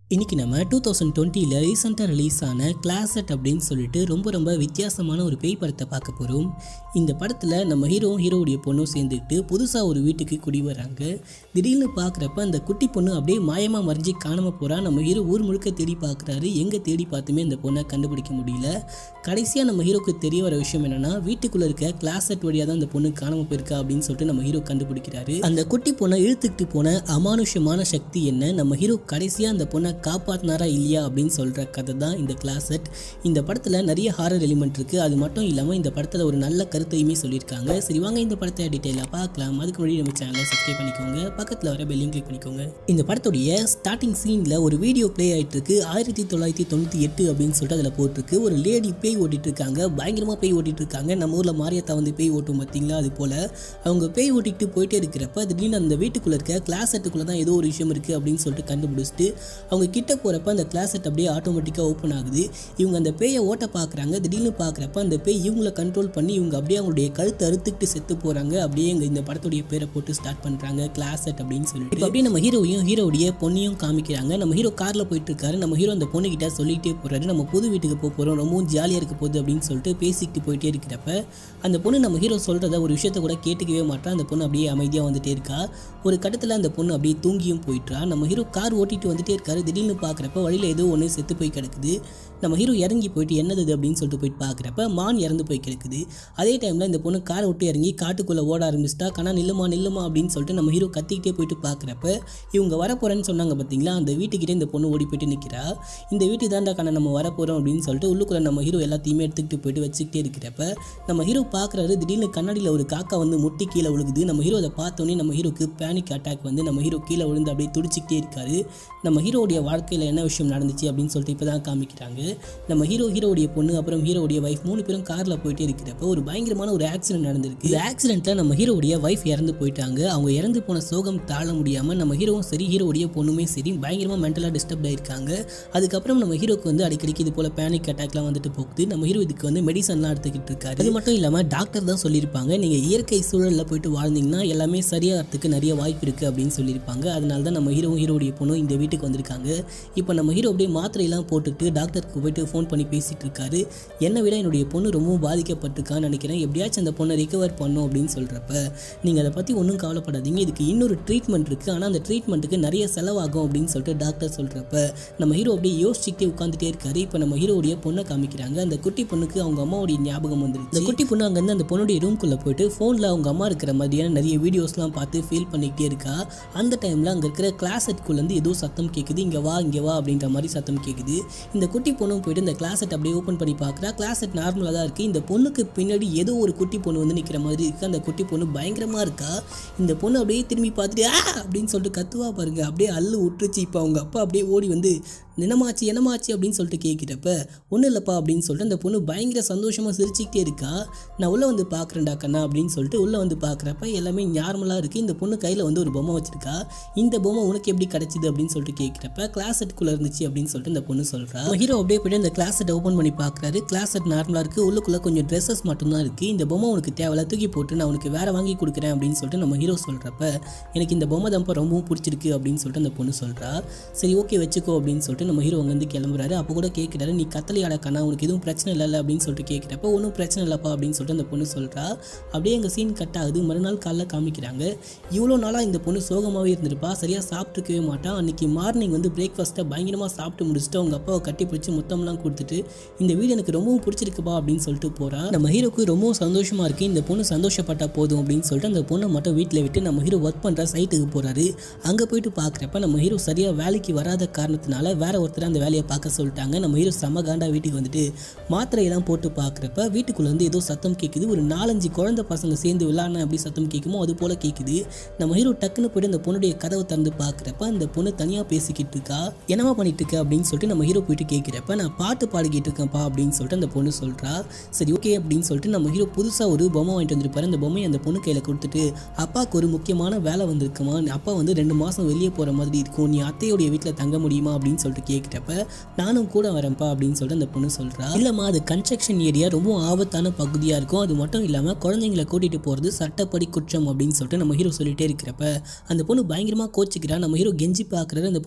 இன்றைக்கி நம்ம two thousand டுவெண்ட்டியில் ரீசெண்டாக ரிலீஸ் ஆன கிளாசட் அப்படின்னு சொல்லிட்டு ரொம்ப ரொம்ப வித்தியாசமான ஒரு பேய் படத்தை பார்க்க போகிறோம் இந்த படத்தில் நம்ம ஹீரோவும் ஹீரோவுடைய பொண்ணும் சேர்ந்துக்கிட்டு புதுசாக ஒரு வீட்டுக்கு குடி வராங்க திடீர்னு பார்க்குறப்ப அந்த குட்டி பொண்ணு அப்படியே மாயமாக மறைஞ்சி காணாமல் போகிறா நம்ம ஹீரோ ஊர் முழுக்க தேடி பார்க்குறாரு எங்கே தேடி பார்த்துமே அந்த பொண்ணை கண்டுபிடிக்க முடியல கடைசியாக நம்ம ஹீரோக்கு தெரிய வர விஷயம் என்னென்னா வீட்டுக்குள்ளே இருக்க கிளாசட் வழியாக தான் அந்த பொண்ணு காணாமல் போயிருக்கா அப்படின்னு சொல்லிட்டு நம்ம ஹீரோ கண்டுபிடிக்கிறாரு அந்த குட்டி பொண்ணை இழுத்துக்கிட்டு போன அமானுஷமான சக்தி என்ன நம்ம ஹீரோ கடைசியாக அந்த பொண்ணை காப்பாத்தினாரா இல்லையா அப்படின்னு சொல்கிற கதை தான் இந்த கிளாசட் இந்த படத்தில் நிறைய ஹாரர் எலிமெண்ட் இருக்குது அது மட்டும் இல்லாமல் இந்த படத்தில் ஒரு நல்ல கருத்தையுமே சொல்லியிருக்காங்க சரி வாங்க இந்த படத்தை டீட்டெயிலாக பார்க்கலாம் அதுக்கு முன்னாடி நம்ம சேனலை சப்ஸ்கிரைப் பண்ணிக்கோங்க பக்கத்தில் வர பெல்லையும் கிளிக் பண்ணிக்கோங்க இந்த படத்துடைய ஸ்டார்டிங் சீனில் ஒரு வீடியோ ப்ளே ஆகிட்டு இருக்கு ஆயிரத்தி தொள்ளாயிரத்தி தொண்ணூற்றி எட்டு அப்படின்னு சொல்லிட்டு அதில் போட்டிருக்கு ஒரு லேடி பேய் ஓட்டிட்டு இருக்காங்க பயங்கரமாக பேய் ஓட்டிட்டு இருக்காங்க நம்ம ஊரில் மாரியத்தா வந்து பேய் ஓட்டும் பார்த்தீங்களா அது போல் அவங்க பேய் ஓட்டிட்டு போயிட்டே இருக்கிறப்ப திடீர்னு அந்த வீட்டுக்குள்ளே இருக்க கிளாசெட்டுக்குள்ளே தான் ஏதோ ஒரு விஷயம் இருக்குது அப்படின்னு சொல்லிட்டு கண்டுபிடிச்சிட்டு அவங்க கிட்ட போகிறப்ப அந்த கிளாசெட் அப்படியே ஆட்டோமேட்டிக்காக ஓப்பன் ஆகுது இவங்க அந்த பேயை ஓட்ட பார்க்குறாங்க திடீர்னு பார்க்குறப்ப அந்த பேய் இவங்கள கண்ட்ரோல் பண்ணி இவங்க அப்படியே அவங்களுடைய கழுத்தை அறுத்துக்கிட்டு செத்து போகிறாங்க அப்படியே இங்கே இந்த படத்துடைய பேரை போட்டு ஸ்டார்ட் பண்ணுறாங்க கிளாசெட் அப்படின்னு சொல்லிட்டு இப்போ அப்படியே நம்ம ஹீரோவையும் ஹீரோவுடைய பொண்ணையும் காமிக்கிறாங்க நம்ம ஹீரோ காரில் போயிட்டு இருக்காரு நம்ம ஹீரோ அந்த பொண்ணுகிட்ட சொல்லிகிட்டே போகிறாரு நம்ம புது வீட்டுக்கு போக போகிறோம் ரொம்பவும் ஜாலியாக இருக்க போகுது அப்படின்னு சொல்லிட்டு பேசிக்கிட்டு போயிட்டே இருக்கிறப்ப அந்த பொண்ணு நம்ம ஹீரோ சொல்கிறத ஒரு விஷயத்த கூட கேட்டுக்கவே மாட்டா அந்த பொண்ணு அப்படியே அமைதியாக வந்துட்டே இருக்கா ஒரு கட்டத்தில் அந்த பொண்ணு அப்படியே தூங்கியும் போயிட்டா நம்ம ஹீரோ கார் ஓட்டிட்டு வந்துட்டே இருக்காரு திடீர்னு பார்க்குறப்ப வழியில் ஏதோ ஒன்று செத்து போய் கிடக்குது நம்ம ஹீரோ இறங்கி போயிட்டு என்னது இது அப்படின்னு சொல்லிட்டு போயிட்டு பார்க்குறப்ப மான் இறந்து போய் கிடக்குது அதே டைமில் இந்த பொண்ணு காரை விட்டு இறங்கி காட்டுக்குள்ளே ஓட ஆரம்பிச்சிட்டா கண்ணா நில்லுமா நில்லுமா அப்படின்னு சொல்லிட்டு நம்ம ஹீரோ கத்திக்கிட்டே போயிட்டு பார்க்குறப்ப இவங்க வரப்போகிறேன்னு சொன்னாங்க பார்த்தீங்களா அந்த வீட்டுக்கிட்டே இந்த பொண்ணு ஓடி போயிட்டு நிற்கிறா இந்த வீட்டு தாண்டா கண்ணா நம்ம வரப்போகிறோம் அப்படின்னு சொல்லிட்டு உள்ளுக்குள்ளே நம்ம ஹீரோ எல்லாத்தையுமே எடுத்துக்கிட்டு போயிட்டு வச்சுக்கிட்டே இருக்கிறப்ப நம்ம ஹீரோ பார்க்குறாரு திடீர்னு கண்ணாடியில் ஒரு காக்கா வந்து முட்டி கீழே விழுகுது நம்ம ஹீரோ அதை பார்த்தோன்னே நம்ம ஹீரோக்கு பேனிக் அட்டாக் வந்து நம்ம ஹீரோ கீழே விழுந்து அப்படியே துடிச்சிக்கிட்டே இருக்காரு நம்ம ஹீரோடைய வாழ்க்கையில் என்ன விஷயம் நடந்துச்சு அப்படின்னு சொல்லிட்டு இப்போ தான் காமிக்கிறாங்க நம்ம ஹீரோ ஹீரோடைய பொண்ணு அப்புறம் ஹீரோடைய வைஃப் மூணு பேரும் காரில் போயிட்டே இருக்கிறப்ப ஒரு பயங்கரமான ஒரு ஆக்சிடென்ட் நடந்திருக்கு இந்த ஆக்சிடென்ட்டில் நம்ம ஹீரோடைய வைஃப் இறந்து போயிட்டாங்க அவங்க இறந்து போன சோகம் தாழ முடியாமல் நம்ம ஹீரோவும் சரி ஹீரோடைய பொண்ணுமே சரி பயங்கரமாக மென்டலாக டிஸ்டர்ப் ஆயிருக்காங்க அதுக்கப்புறம் நம்ம ஹீரோக்கு வந்து அடிக்கடிக்கு இது போல் பேனிக் அட்டாக்லாம் வந்துட்டு போகுது நம்ம ஹீரோ இதுக்கு வந்து மெடிசன்லாம் எடுத்துக்கிட்டு இருக்காரு அது மட்டும் இல்லாமல் டாக்டர் தான் சொல்லியிருப்பாங்க நீங்கள் இயற்கை சூழலில் போயிட்டு வாழ்ந்தீங்கன்னா எல்லாமே சரியாகிறதுக்கு நிறைய வாய்ப்பு இருக்குது அப்படின்னு சொல்லியிருப்பாங்க அதனால தான் நம்ம ஹீரோவும் ஹீரோடைய பொண்ணும் இந்த வீட்டுக்கு வந்திருக்காங்க இப்போ நம்ம ஹீரோ அப்படியே மாத்திரையெல்லாம் போட்டுட்டு டாக்டருக்கு போயிட்டு ஃபோன் பண்ணி பேசிகிட்டு இருக்காரு என்னை விட என்னுடைய பொண்ணு ரொம்பவும் பாதிக்கப்பட்டிருக்கான்னு நினைக்கிறேன் எப்படியாச்சும் அந்த பொண்ணை ரிகவர் பண்ணும் அப்படின்னு சொல்கிறப்ப நீங்கள் அதை பற்றி ஒன்றும் கவலைப்படாதீங்க இதுக்கு இன்னொரு ட்ரீட்மெண்ட் இருக்குது ஆனால் அந்த ட்ரீட்மெண்ட்டுக்கு நிறைய செலவாகும் அப்படின்னு சொல்லிட்டு டாக்டர் சொல்கிறப்ப நம்ம ஹீரோ அப்படியே யோசிச்சுக்கிட்டே உட்காந்துட்டே இருக்காரு இப்போ நம்ம ஹீரோடைய பொண்ணை காமிக்கிறாங்க அந்த குட்டி பொண்ணுக்கு அவங்க அம்மாவுடைய ஞாபகம் வந்துருச்சு இந்த குட்டி பொண்ணு அங்கேருந்து அந்த பொண்ணுடைய ரூம்குள்ளே போயிட்டு ஃபோனில் அவங்க அம்மா இருக்கிற மாதிரியான நிறைய வீடியோஸ்லாம் பார்த்து ஃபீல் பண்ணிக்கிட்டே இருக்கா அந்த டைமில் அங்கே இருக்கிற கிளாசெட்குள்ளேருந்து ஏதோ சத்தம் கேட்குது இங்கே வா இங்கே வா அப்படின்ற மாதிரி சத்தம் கேட்குது இந்த குட்டி பொண்ணும் போயிட்டு இந்த கிளாசெட் அப்படியே ஓப்பன் பண்ணி பார்க்குறா கிளாசெட் நார்மலாக தான் இருக்குது இந்த பொண்ணுக்கு பின்னாடி ஏதோ ஒரு குட்டி பொண்ணு வந்து நிற்கிற மாதிரி இருக்குது அந்த குட்டி பொண்ணு பயங்கரமாக இருக்கா இந்த பொண்ணு அப்படியே திரும்பி பார்த்துட்டு ஆ அப்படின்னு சொல்லிட்டு கத்துவா பாருங்க அப்படியே அள்ளு விட்டுருச்சு இப்போ அவங்க அப்பா அப்படியே ஓடி வந்து என்னமாச்சு என்னமாச்சு அப்படின்னு சொல்லிட்டு கேட்கிறப்ப ஒன்றும் இல்லைப்பா அப்படின்னு சொல்லிட்டு அந்த பொண்ணு பயங்கர சந்தோஷமாக சிரிச்சுக்கிட்டே இருக்கா நான் உள்ளே வந்து பார்க்குறேன்டா கண்ணா அப்படின்னு சொல்லிட்டு உள்ளே வந்து பார்க்குறப்ப எல்லாமே நார்மலாக இருக்குது இந்த பொண்ணு கையில் வந்து ஒரு பொம்மை வச்சிருக்கா இந்த பொம்மை உனக்கு எப்படி கிடச்சிது அப்படின்னு சொல்லிட்டு கேட்குறப்ப கிளாசெட்டுக்குள்ளே இருந்துச்சு அப்படின்னு சொல்லிட்டு இந்த பொண்ணு சொல்கிறா ஹீரோ அப்படியே போய்ட்டு இந்த கிளாசெட் ஓப்பன் பண்ணி பார்க்குறாரு கிளாசெட் நார்மலாக இருக்குது உள்ளுக்குள்ளே கொஞ்சம் ட்ரெஸ்ஸஸ் மட்டும்தான் இருக்குது இந்த பொம்மை உனக்கு தேவையில்ல தூக்கி போட்டு நான் உனக்கு வேறு வாங்கி கொடுக்குறேன் அப்படின்னு சொல்லிட்டு நம்ம ஹீரோ சொல்கிறப்ப எனக்கு இந்த பொம்மை தம்பா ரொம்பவும் பிடிச்சிருக்கு அப்படின்னு சொல்லிட்டு அந்த பொண்ணு சொல்கிறா சரி ஓகே வச்சுக்கோ அப்படின்னு சொல்லிட்டு நம்ம ஹீரோ அங்கேருந்து கிளம்புறாரு அப்போ கூட கேட்குறாரு நீ கத்தலையாட கண்ணா உனக்கு எதுவும் பிரச்சனை இல்லைல்ல அப்படின்னு சொல்லிட்டு கேட்குறப்ப ஒன்றும் பிரச்சனை இல்லைப்பா அப்படின்னு சொல்லிட்டு அந்த பொண்ணு சொல்கிறா அப்படியே எங்கள் சீன் கட் ஆகுது மறுநாள் காலைல காமிக்கிறாங்க இவ்வளோ நாளாக இந்த பொண்ணு சோகமாகவே இருந்திருப்பா சரியாக சாப்பிட்டுக்கவே மாட்டான் அன்றைக்கி மார்னிங் வந்து பிரேக்ஃபாஸ்ட்டை பயங்கரமாக சாப்பிட்டு முடிச்சுட்டு அவங்க அப்பாவை கட்டி பிடிச்சி முத்தம்லாம் கொடுத்துட்டு இந்த வீடு எனக்கு ரொம்பவும் பிடிச்சிருக்குப்பா அப்படின்னு சொல்லிட்டு போகிறா நம்ம ஹீரோக்கு ரொம்பவும் சந்தோஷமாக இருக்குது இந்த பொண்ணு சந்தோஷப்பட்டா போதும் அப்படின்னு சொல்லிட்டு அந்த பொண்ணை மட்டும் வீட்டில் விட்டு நம்ம ஹீரோ ஒர்க் பண்ணுற சைட்டுக்கு போகிறாரு அங்கே போயிட்டு பார்க்குறப்ப நம்ம ஹீரோ சரியாக வேலைக்கு வராத காரணத்தினால வேற ஒருத்தர் அந்த வேலையை பார்க்க சொல்லிட்டாங்க நம்ம ஹீரோ செம காண்டா வீட்டுக்கு வந்துட்டு மாத்திரையெல்லாம் போட்டு பார்க்குறப்ப வீட்டுக்குள்ளே வந்து ஏதோ சத்தம் கேட்குது ஒரு நாலஞ்சு குழந்தை பசங்க சேர்ந்து விளாட்னா எப்படி சத்தம் கேட்குமோ அது போல் கேட்குது நம்ம ஹீரோ டக்குன்னு போயிட்டு அந்த பொண்ணுடைய கதவை திறந்து பார்க்குறப்ப அந்த பொண்ணு தனியாக பேசிக்கிட்டு இருக்கா என்னவா பண்ணிட்டு இருக்க அப்படின்னு சொல்லிட்டு நம்ம ஹீரோ போயிட்டு கேட்குறப்ப நான் பாட்டு பாடிக்கிட்டு இருக்கேன்ப்பா அப்படின்னு சொல்லிட்டு அந்த பொண்ணு சொல்கிறா சரி ஓகே அப்படின்னு சொல்லிட்டு நம்ம ஹீரோ புதுசாக ஒரு பொம்மை வாங்கிட்டு வந்திருப்பாரு அந்த பொம்மையை அந்த பொண்ணு கையில் கொடுத்துட்டு அப்பாவுக்கு ஒரு முக்கியமான வேலை வந்திருக்குமா அப்பா வந்து ரெண்டு மாதம் வெளியே போகிற மாதிரி இருக்கும் நீ அத்தையோடைய வீட்டில் தங்க முடியுமா அப்படின்னு சொல்லிட்டு கேட்குறப்ப நானும் கூட வரேன்ப்பா அப்படின்னு சொல்லிட்டு அந்த பொண்ணு சொல்கிறா இல்லைம்மா அது கன்ஸ்ட்ரக்ஷன் ஏரியா ரொம்ப ஆபத்தான பகுதியாக இருக்கும் அது மட்டும் இல்லாமல் குழந்தைங்களை கூட்டிகிட்டு போகிறது சட்டப்படி குற்றம் அப்படின்னு சொல்லிட்டு நம்ம ஹீரோ சொல்லிட்டே இருக்கிறப்ப அந்த பொண்ணு பயங்கரமாக கோச்சிக்கிறா நம்ம ஹீரோ கெஞ்சி பார்க்குறாரு அந்த பொண்ணு பேசவே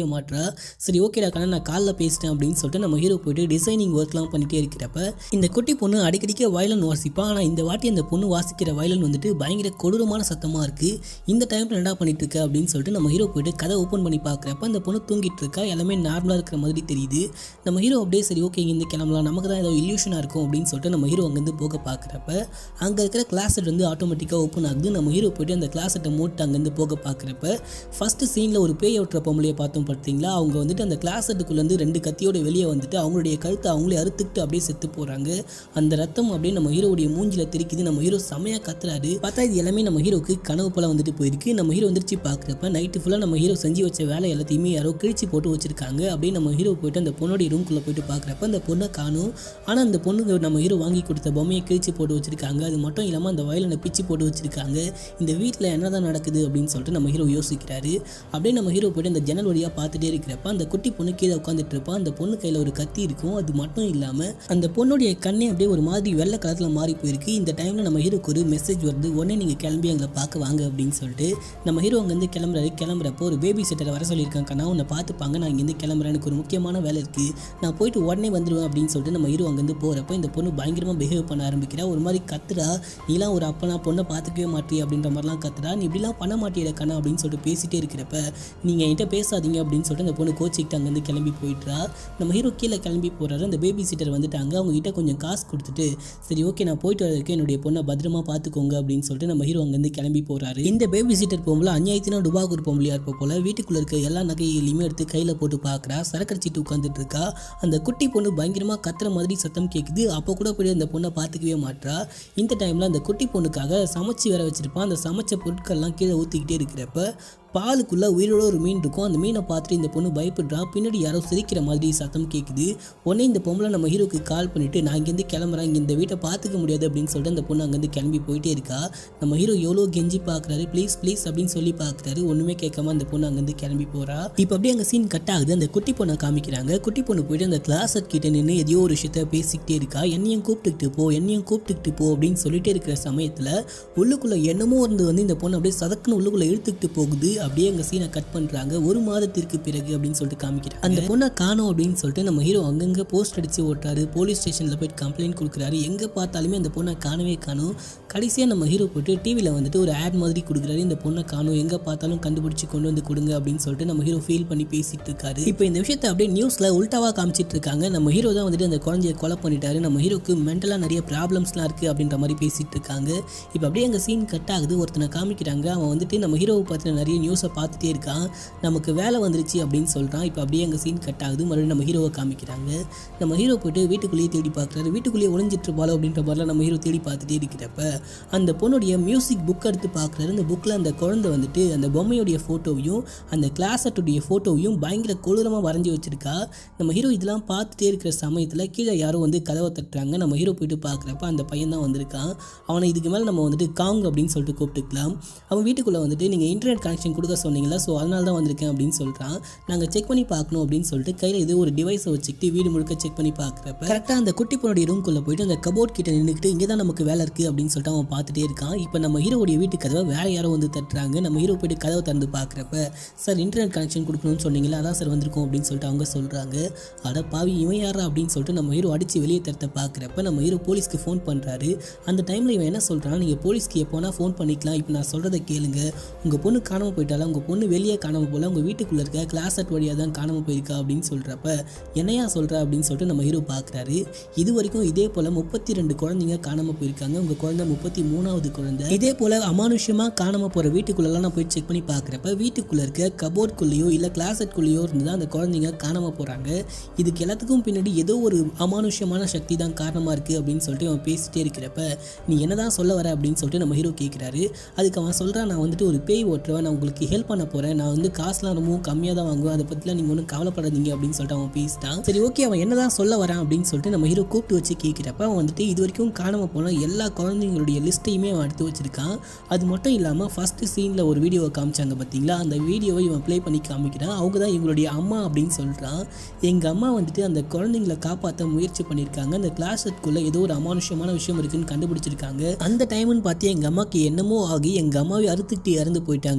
பார்த்துக்கவே மாட்றா சரி ஓகேடா கண்ணா நான் காலைல பேசிட்டேன் அப்படின்னு சொல்லிட்டு நம்ம ஹீரோ போயிட்டு டிசைனிங் ஒர்க்லாம் பண்ணிட்டே இருக்கிறப்ப இந்த குட்டி பொண்ணு அடிக்கடிக்க வயலன் வாசிப்பா ஆனால் இந்த வாட்டி அந்த பொண்ணு வாசிக்கிற வயலன் வந்துட்டு பயங்கர கொடூரமான சத்தமாக இருக்குது இந்த டைமில் என்னடா பண்ணிட்டு இருக்க அப்படின்னு சொல்லிட்டு நம்ம ஹீரோ போயிட்டு கதை ஓப்பன் பண்ணி பார்க்குறப்ப அந்த பொண்ணு தூங்கிட்டு இருக்கா எல்லாமே நார்மலாக இருக்கிற மாதிரி தெரியுது நம்ம ஹீரோ அப்படியே சரி ஓகே இங்கே கிளம்பலாம் நமக்கு தான் ஏதோ இல்யூஷனாக இருக்கும் அப்படின்னு சொல்லிட்டு நம்ம ஹீரோ அங்கேருந்து போக பார்க்குறப்ப அங்கே இருக்கிற கிளாஸ் செட் வந்து ஆட்டோமேட்டிக்காக ஓப்பன் ஆகுது நம்ம ஹீரோ போயிட்டு அந்த கிளாஸ் செட்டை மூட்டு அங்கேருந்து போக பார்க்குறப்ப ஃபஸ்ட்டு சீனில் ஒரு பேய் ஓட்டுற பொம்பளையை பார்த்தோம் பார்த்தீங்களா அவங்க வந்துட்டு அந்த கிளாஸ் செட்டுக்குள்ளேருந்து ரெண்டு கத்தியோட வெளியே வந்துட்டு அவங்களுடைய கழுத்தை அவங்களே அறுத்துக்கிட்டு அப்படியே செத்து போகிறாங்க அந்த ரத்தம் அப்படியே நம்ம ஹீரோடைய மூஞ்சில தெரிக்குது நம்ம ஹீரோ செமையாக கத்துறாரு பார்த்தா இது எல்லாமே நம்ம ஹீரோக்கு கனவு போல வந்துட்டு போயிருக்கு நம்ம ஹீரோ வந்துருச்சு பார்க்குறப்ப நைட்டு ஃபுல்லாக நம்ம ஹீரோ செஞ்சு வச்ச வேலை எல்லாத்தையுமே யாரோ கிழிச்சு போட்டு வச்சிருக்காங்க அப்படியே நம்ம ஹீரோ போயிட்டு அந்த பொண்ணோடைய ரூம்குள்ளே போயிட்டு பார்க்குறப்ப அந்த பொண்ணை காணும் ஆனால் அந்த பொண்ணுக்கு நம்ம ஹீரோ வாங்கி கொடுத்த பொம்மையை கிழிச்சு போட்டு வச்சிருக்காங்க அது மட்டும் இல்லாமல் அந்த வயலனை பிச்சு போட்டு வச்சிருக்காங்க இந்த வீட்டில் என்னதான் நடக்குது அப்படின்னு சொல்லிட்டு நம்ம ஹீரோ யோசிக்கிறாரு அப்படியே நம்ம ஹீரோ போயிட்டு அந்த ஜன்னல் வழியாக பார்த்துட்டே இருக்கிறப்ப அந்த குட்டி பொண்ணு கீழே உட்காந்துட்டு இருப்பா அந்த பொண்ணு கையில் ஒரு கத்தி இருக்கும் அது மட்டும் இல்லாமல் அந்த பொண்ணுடைய கண்ணே அப்படியே ஒரு மாதிரி வெள்ளை கலத்தில் மாறி போயிருக்கு இந்த டைமில் நம்ம ஹீரோக்கு ஒரு மெசேஜ் வருது உடனே நீங்கள் கிளம்பி எங்களை பார்க்க வாங்க அப்படின்னு சொல்லிட்டு நம்ம ஹீரோ அங்கேருந்து கிளம்புறாரு கிளம்புறப்போ ஒரு பேபி செட்டரை வர சொல்லியிருக்காங்க கண்ணா உன்னை பார்த்துப்பாங்க நான் இங்கேருந்து கிளம்புறேன் எனக்கு ஒரு முக்கியமான வேலை இருக்குது நான் போயிட்டு உடனே வந்துடுவேன் அப்படின்னு சொல்லிட்டு நம்ம ஹீரோ அங்கேருந்து போகிறப்ப இந்த பொண்ணு பயங்கரமாக பிஹேவ் பண்ண ஆரம்பிக்கிறா ஒரு மாதிரி கத்துறா நீலாம் ஒரு அப்பனா பொண்ணை பார்த்துக்கவே மாட்டிய அப்படின்ற மாதிரிலாம் கத்துறா நீ இப்படிலாம் பண்ண மாட்டியட கண்ணா அப்படின்னு சொல்லிட்டு பேசிட்டே இருக்கிறப்ப நீங்கள் என்கிட்ட பேசாதீங்க அப்படின்னு சொல்லிட்டு அந்த பொண்ணு கோச்சிக்கிட்டு அங்கேருந்து கிளம்பி போயிட்டுறா நம்ம ஹீரோ கீழே கிளம்பி போகிறாரு அந்த பேபி சீட்டர் வந்துட்டாங்க அவங்க கிட்ட கொஞ்சம் காசு கொடுத்துட்டு சரி ஓகே நான் போயிட்டு வரதுக்கு என்னுடைய பொண்ணை பத்திரமா பார்த்துக்கோங்க அப்படின்னு சொல்லிட்டு நம்ம ஹீரோ அங்கேருந்து கிளம்பி போகிறாரு இந்த பேபி சீட்டர் போகும்போது அநியாயத்தினா டுபாக் ஒரு பொம்பளையா இருப்ப போல வீட்டுக்குள்ளே இருக்க எல்லா நகைகளையுமே எடுத்து கையில் போட்டு பார்க்குறா சரக்கடிச்சிட்டு உட்காந்துட்டு இருக்கா அந்த குட்டி பொண்ணு பயங்கரமாக கத்துற மாதிரி சத்தம் கேட்குது அப்போ கூட போய் அந்த பொண்ணை பார்த்துக்கவே மாட்றா இந்த டைமில் அந்த குட்டி பொண்ணுக்காக சமைச்சு வேற வச்சிருப்பான் அந்த சமைச்ச பொருட்கள்லாம் கீழே ஊற்றிக்கிட்டே இருக்கிறப்ப பாலுக்குள்ளே உயிரோட ஒரு மீன் இருக்கும் அந்த மீனை பார்த்துட்டு இந்த பொண்ணு பயப்படுறா பின்னாடி யாரோ சிரிக்கிற மாதிரி சத்தம் கேட்குது உடனே இந்த பொம்பளை நம்ம ஹீரோக்கு கால் பண்ணிட்டு நான் இங்கேருந்து கிளம்புறேன் இங்கே இந்த வீட்டை பார்த்துக்க முடியாது அப்படின்னு சொல்லிட்டு அந்த பொண்ணு அங்கேருந்து கிளம்பி போயிட்டே இருக்கா நம்ம ஹீரோ எவ்வளோ கெஞ்சி பார்க்குறாரு ப்ளீஸ் ப்ளீஸ் அப்படின்னு சொல்லி பார்க்குறாரு ஒன்றுமே கேட்காம அந்த பொண்ணு அங்கேருந்து கிளம்பி போகிறா இப்போ அப்படியே அங்கே சீன் கட் ஆகுது அந்த குட்டி பொண்ணை காமிக்கிறாங்க குட்டி பொண்ணு போயிட்டு அந்த கிளாஸ் கிட்ட நின்று எதையோ ஒரு விஷயத்த பேசிக்கிட்டே இருக்கா என்னையும் கூப்பிட்டுக்கிட்டு போ என்னையும் கூப்பிட்டுக்கிட்டு போ அப்படின்னு சொல்லிட்டே இருக்கிற சமயத்தில் உள்ளுக்குள்ளே என்னமோ இருந்து வந்து இந்த பொண்ணு அப்படியே சதக்குன்னு உள்ளுக்குள்ளே இழுத்துக்கிட்டு போகுது அப்படியே அங்கே சீனை கட் பண்ணுறாங்க ஒரு மாதத்திற்கு பிறகு அப்படின்னு சொல்லிட்டு காமிக்கிறாங்க அந்த பொண்ணை காணோம் அப்படின்னு சொல்லிட்டு நம்ம ஹீரோ அங்கங்கே போஸ்ட் அடிச்சு ஓட்டுறாரு போலீஸ் ஸ்டேஷனில் போயிட்டு கம்ப்ளைண்ட் கொடுக்குறாரு எங்கே பார்த்தாலுமே அந்த பொண்ணை காணவே காணும் கடைசியாக நம்ம ஹீரோ போயிட்டு டிவியில் வந்துட்டு ஒரு ஆட் மாதிரி கொடுக்குறாரு இந்த பொண்ணை காணும் எங்கே பார்த்தாலும் கண்டுபிடிச்சி கொண்டு வந்து கொடுங்க அப்படின்னு சொல்லிட்டு நம்ம ஹீரோ ஃபீல் பண்ணி பேசிட்டு இருக்காரு இப்போ இந்த விஷயத்தை அப்படியே நியூஸில் உல்ட்டாவாக காமிச்சிட்டு இருக்காங்க நம்ம ஹீரோ தான் வந்துட்டு அந்த குழந்தைய கொலை பண்ணிட்டாரு நம்ம ஹீரோக்கு மென்டலாக நிறைய ப்ராப்ளம்ஸ்லாம் இருக்குது அப்படின்ற மாதிரி பேசிட்டு இருக்காங்க இப்போ அப்படியே அங்கே சீன் கட் ஆகுது ஒருத்தனை காமிக்கிறாங்க அவன் வந்துட்டு நம்ம ஹீரோவை பற்றின நிறைய நியூஸை பார்த்துட்டே இருக்கான் நமக்கு வேலை வந்துருச்சு அப்படின்னு சொல்கிறான் இப்போ அப்படியே அங்கே சீன் கட் ஆகுது மறுபடியும் நம்ம ஹீரோவை காமிக்கிறாங்க நம்ம ஹீரோ போயிட்டு வீட்டுக்குள்ளேயே தேடி பார்க்குறாரு வீட்டுக்குள்ளேயே ஒளிஞ்சிட்டு இருப்பாளோ அப்படின்ற மாதிரிலாம் நம்ம ஹீரோ தேடி பார்த்துட்டே இருக்கிறப்ப அந்த பொண்ணுடைய மியூசிக் புக் எடுத்து பார்க்குறாரு அந்த புக்கில் அந்த குழந்தை வந்துட்டு அந்த பொம்மையுடைய ஃபோட்டோவையும் அந்த கிளாஸட்டுடைய ஃபோட்டோவையும் பயங்கர கொடூரமாக வரைஞ்சி வச்சிருக்கா நம்ம ஹீரோ இதெல்லாம் பார்த்துட்டே இருக்கிற சமயத்தில் கீழே யாரோ வந்து கதவை தட்டுறாங்க நம்ம ஹீரோ போயிட்டு பார்க்குறப்ப அந்த பையன் தான் வந்திருக்கான் அவனை இதுக்கு மேலே நம்ம வந்துட்டு காங் அப்படின்னு சொல்லிட்டு கூப்பிட்டுக்கலாம் அவன் வீட்டுக்குள்ளே வந்துட்டு நீங்கள் இன்டர்நெட் கனெக்ஷன் கொடுக்க சொன்னீங்களா ஸோ அதனால தான் வந்திருக்கேன் அப்படின்னு சொல்கிறான் நாங்கள் செக் பண்ணி பார்க்கணும் அப்படின்னு சொல்லிட்டு கையில் ஏதோ ஒரு டிவைஸை வச்சுக்கிட்டு வீடு முழுக்க செக் பண்ணி பார்க்குறப்ப கரெக்டாக அந்த குட்டி பொண்ணுடைய ரூம்குள்ளே போயிட்டு அந்த கபோர்ட் கிட்ட நின்றுக்கிட்டு இங்கே தான் நமக்கு வேலை இருக்குது அப்படின்னு சொல்லிட்டு அவன் பார்த்துட்டே இருக்கான் இப்போ நம்ம ஹீரோடைய வீட்டு கதவை வேற யாரோ வந்து தட்டுறாங்க நம்ம ஹீரோ போயிட்டு கதவை திறந்து பார்க்குறப்ப சார் இன்டர்நெட் கனெக்ஷன் கொடுக்கணும்னு சொன்னீங்களா அதான் சார் வந்திருக்கோம் அப்படின்னு சொல்லிட்டு அவங்க சொல்கிறாங்க அட பாவி இவன் யாரா அப்படின்னு சொல்லிட்டு நம்ம ஹீரோ அடித்து வெளியே தரத்த பார்க்குறப்ப நம்ம ஹீரோ போலீஸ்க்கு ஃபோன் பண்ணுறாரு அந்த டைமில் இவன் என்ன சொல்கிறான் நீங்கள் போலீஸ்க்கு எப்போனா ஃபோன் பண்ணிக்கலாம் இப்போ நான் சொல்கிறத கேளுங்க உங்கள் பொண்ணு காணாமல் போயிட்டாலும் உங்கள் பொண்ணு வெளியே காணாமல் போல உங்கள் வீட்டுக்குள்ளே இருக்க கிளாஸ் அட் வழியாக தான் காணாமல் போயிருக்கா அப்படின்னு சொல்கிறப்ப என்னையா சொல்கிற அப்படின்னு சொல்லிட்டு நம்ம ஹீரோ பார்க்குறாரு இது வரைக்கும் இதே போல் முப்பத்தி ரெண்டு குழந்தைங்க காணாமல் போயிருக்காங்க உங்கள் குழந்தை முப்பத்தி மூணாவது குழந்தை இதே போல் அமானுஷ்யமாக காணாமல் போகிற வீட்டுக்குள்ளெல்லாம் நான் போய் செக் பண்ணி பார்க்குறப்ப வீட்டுக்குள்ளே இருக்க கபோர்ட்குள்ளேயோ இல்லை கிளாஸட்குள்ளேயோ இருந்து தான் அந்த குழந்தைங்க காணாமல் போகிறாங்க இதுக்கு எல்லாத்துக்கும் பின்னாடி ஏதோ ஒரு அமானுஷ்யமான சக்தி தான் காரணமாக இருக்குது அப்படின்னு சொல்லிட்டு அவன் பேசிட்டே இருக்கிறப்ப நீ என்ன தான் சொல்ல வர அப்படின்னு சொல்லிட்டு நம்ம ஹீரோ கேட்குறாரு அதுக்கு அவன் சொல்கிறான் நான் வந்துட்டு ஒரு பேய் ஓட்டுறவன் நான் உங்களுக்கு ஹெல்ப் பண்ண போகிறேன் நான் வந்து காசுலாம் ரொம்பவும் கம்மியாக தான் வாங்குவேன் அதை பற்றிலாம் நீங்கள் ஒன்றும் கவலைப்படாதீங்க அப்படின்னு சொல்லிட்டு அவன் பேசிட்டான் சரி ஓகே அவன் என்ன தான் சொல்ல வரான் அப்படின்னு சொல்லிட்டு நம்ம ஹீரோ கூப்பிட்டு வச்சு கேட்குறப்ப அவன் வந்துட்டு இது வரைக்கும் காணாமல் போன எல்லா குழந்தைங்களுடைய லிஸ்ட்டையுமே அவன் எடுத்து வச்சிருக்கான் அது மட்டும் இல்லாமல் ஃபஸ்ட்டு சீனில் ஒரு வீடியோவை காமிச்சாங்க பார்த்தீங்களா அந்த வீடியோவை இவன் ப்ளே பண்ணி காமிக்கிறான் அவங்க தான் இவங்களுடைய அம்மா அப்படின்னு சொல்கிறான் எங்கள் அம்மா வந்துட்டு அந்த குழந்தைங்களை காப்பாற்ற முயற்சி பண்ணியிருக்காங்க அந்த கிளாஸுக்குள்ளே ஏதோ ஒரு அமானுஷ்யமான விஷயம் இருக்குன்னு கண்டுபிடிச்சிருக்காங்க அந்த டைம்னு பார்த்து எங்கள் அம்மாவுக்கு என்னமோ ஆகி எங்கள் அம்மாவை அறுத்துக்கிட்டு இறந்து போயிட்டாங்க அப்படின்னு